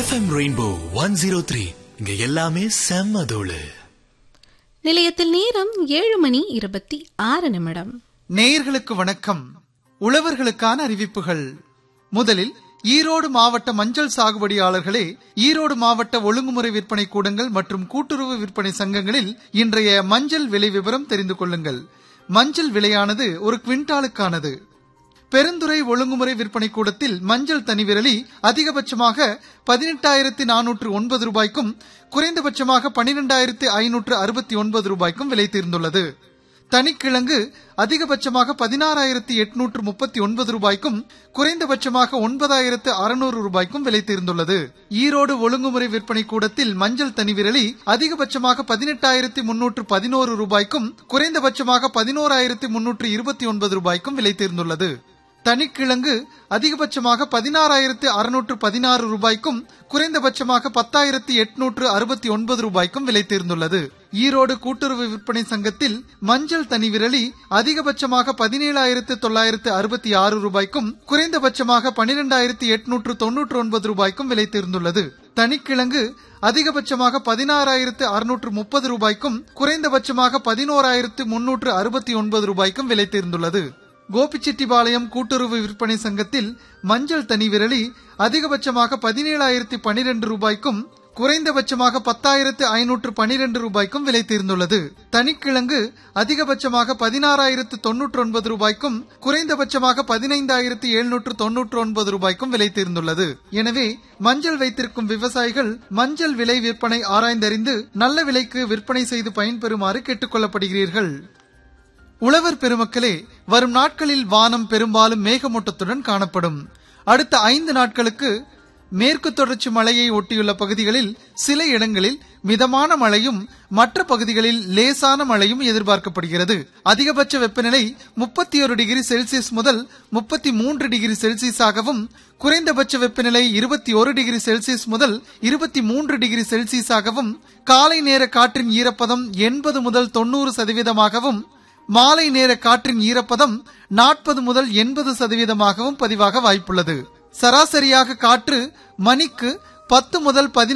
FM rainbow one zero three இங்க எல்லாமே செம்ம தோளு நிலையத்தில் நேரம் ஏழு மணி இருபத்தி ஆறு நிமிடம் நேயர்களுக்கு வணக்கம் உழவர்களுக்கான அறிவிப்புகள் முதலில் ஈரோடு மாவட்ட மஞ்சள் சாகுபடியாளர்களே ஈரோடு மாவட்ட ஒழுங்குமுறை விற்பனை கூடங்கள் மற்றும் கூட்டுறவு விற்பனை சங்கங்களில் இன்றைய மஞ்சள் விலை விவரம் தெரிந்து கொள்ளுங்கள் மஞ்சள் விலையானது ஒரு குவிண்டாலுக்கானது பெருந்துறை ஒழுங்குமுறை விற்பனை கூடத்தில் மஞ்சள் தனி விரலி அதிகபட்சமாக பதினெட்டாயிரத்தி நானூற்று ஒன்பது ரூபாய்க்கும் குறைந்தபட்சமாக பனிரெண்டாயிரத்தி ஐநூற்று அறுபத்தி ஒன்பது ரூபாய்க்கும் விலை தீர்ந்துள்ளது தனிக்கிழங்கு அதிகபட்சமாக பதினாறாயிரத்தி எட்நூற்று முப்பத்தி ஒன்பது ரூபாய்க்கும் குறைந்தபட்சமாக ஒன்பதாயிரத்து அறுநூறு ரூபாய்க்கும் விலை தீர்ந்துள்ளது ஈரோடு ஒழுங்குமுறை விற்பனை கூடத்தில் மஞ்சள் தனி விரலி அதிகபட்சமாக பதினெட்டாயிரத்தி முன்னூற்று பதினோரு ரூபாய்க்கும் குறைந்தபட்சமாக பதினோராயிரத்தி முன்னூற்று இருபத்தி ஒன்பது ரூபாய்க்கும் விலை தீர்ந்துள்ளது தனிக்கிழங்கு அதிகபட்சமாக பதினாறாயிரத்து அறுநூற்று பதினாறு ரூபாய்க்கும் குறைந்தபட்சமாக பத்தாயிரத்தி எட்நூற்று அறுபத்தி ஒன்பது ரூபாய்க்கும் விலை தீர்ந்துள்ளது ஈரோடு கூட்டுறவு விற்பனை சங்கத்தில் மஞ்சள் தனி விரலி அதிகபட்சமாக பதினேழாயிரத்து தொள்ளாயிரத்து அறுபத்தி ஆறு ரூபாய்க்கும் குறைந்தபட்சமாக பனிரெண்டாயிரத்தி எட்நூற்று தொன்னூற்று ஒன்பது ரூபாய்க்கும் விலை தீர்ந்துள்ளது தனிக்கிழங்கு அதிகபட்சமாக பதினாறாயிரத்து அறுநூற்று முப்பது ரூபாய்க்கும் குறைந்தபட்சமாக பதினோராயிரத்து முன்னூற்று அறுபத்தி ஒன்பது ரூபாய்க்கும் விலை தீர்ந்துள்ளது கோபிச்செட்டிபாளையம் கூட்டுறவு விற்பனை சங்கத்தில் மஞ்சள் தனி விரலி அதிகபட்சமாக பதினேழாயிரத்தி பனிரெண்டு ரூபாய்க்கும் குறைந்தபட்சமாக பத்தாயிரத்து ஐநூற்று பனிரெண்டு ரூபாய்க்கும் விலை தீர்ந்துள்ளது தனிக்கிழங்கு அதிகபட்சமாக பதினாறாயிரத்து தொன்னூற்று ஒன்பது ரூபாய்க்கும் குறைந்தபட்சமாக பதினைந்தாயிரத்து எழுநூற்று தொன்னூற்று ஒன்பது ரூபாய்க்கும் விலை தீர்ந்துள்ளது எனவே மஞ்சள் வைத்திருக்கும் விவசாயிகள் மஞ்சள் விலை விற்பனை ஆராய்ந்தறிந்து நல்ல விலைக்கு விற்பனை செய்து பயன்பெறுமாறு கேட்டுக் கொள்ளப்படுகிறீர்கள் உழவர் பெருமக்களே வரும் நாட்களில் வானம் பெரும்பாலும் மேகமூட்டத்துடன் காணப்படும் அடுத்த ஐந்து நாட்களுக்கு மேற்கு தொடர்ச்சி மலையை ஒட்டியுள்ள பகுதிகளில் சில இடங்களில் மிதமான மழையும் மற்ற பகுதிகளில் லேசான மழையும் எதிர்பார்க்கப்படுகிறது அதிகபட்ச வெப்பநிலை முப்பத்தி ஒரு டிகிரி செல்சியஸ் முதல் முப்பத்தி மூன்று டிகிரி செல்சியஸாகவும் குறைந்தபட்ச வெப்பநிலை இருபத்தி ஒரு டிகிரி செல்சியஸ் முதல் இருபத்தி மூன்று டிகிரி செல்சியஸாகவும் காலை நேர காற்றின் ஈரப்பதம் எண்பது முதல் தொண்ணூறு சதவீதமாகவும் மாலை நேர காற்றின் ஈரப்பதம் நாற்பது முதல் எண்பது சதவீதமாகவும் பதிவாக வாய்ப்புள்ளது சராசரியாக காற்று மணிக்கு பத்து முதல் பதினைந்து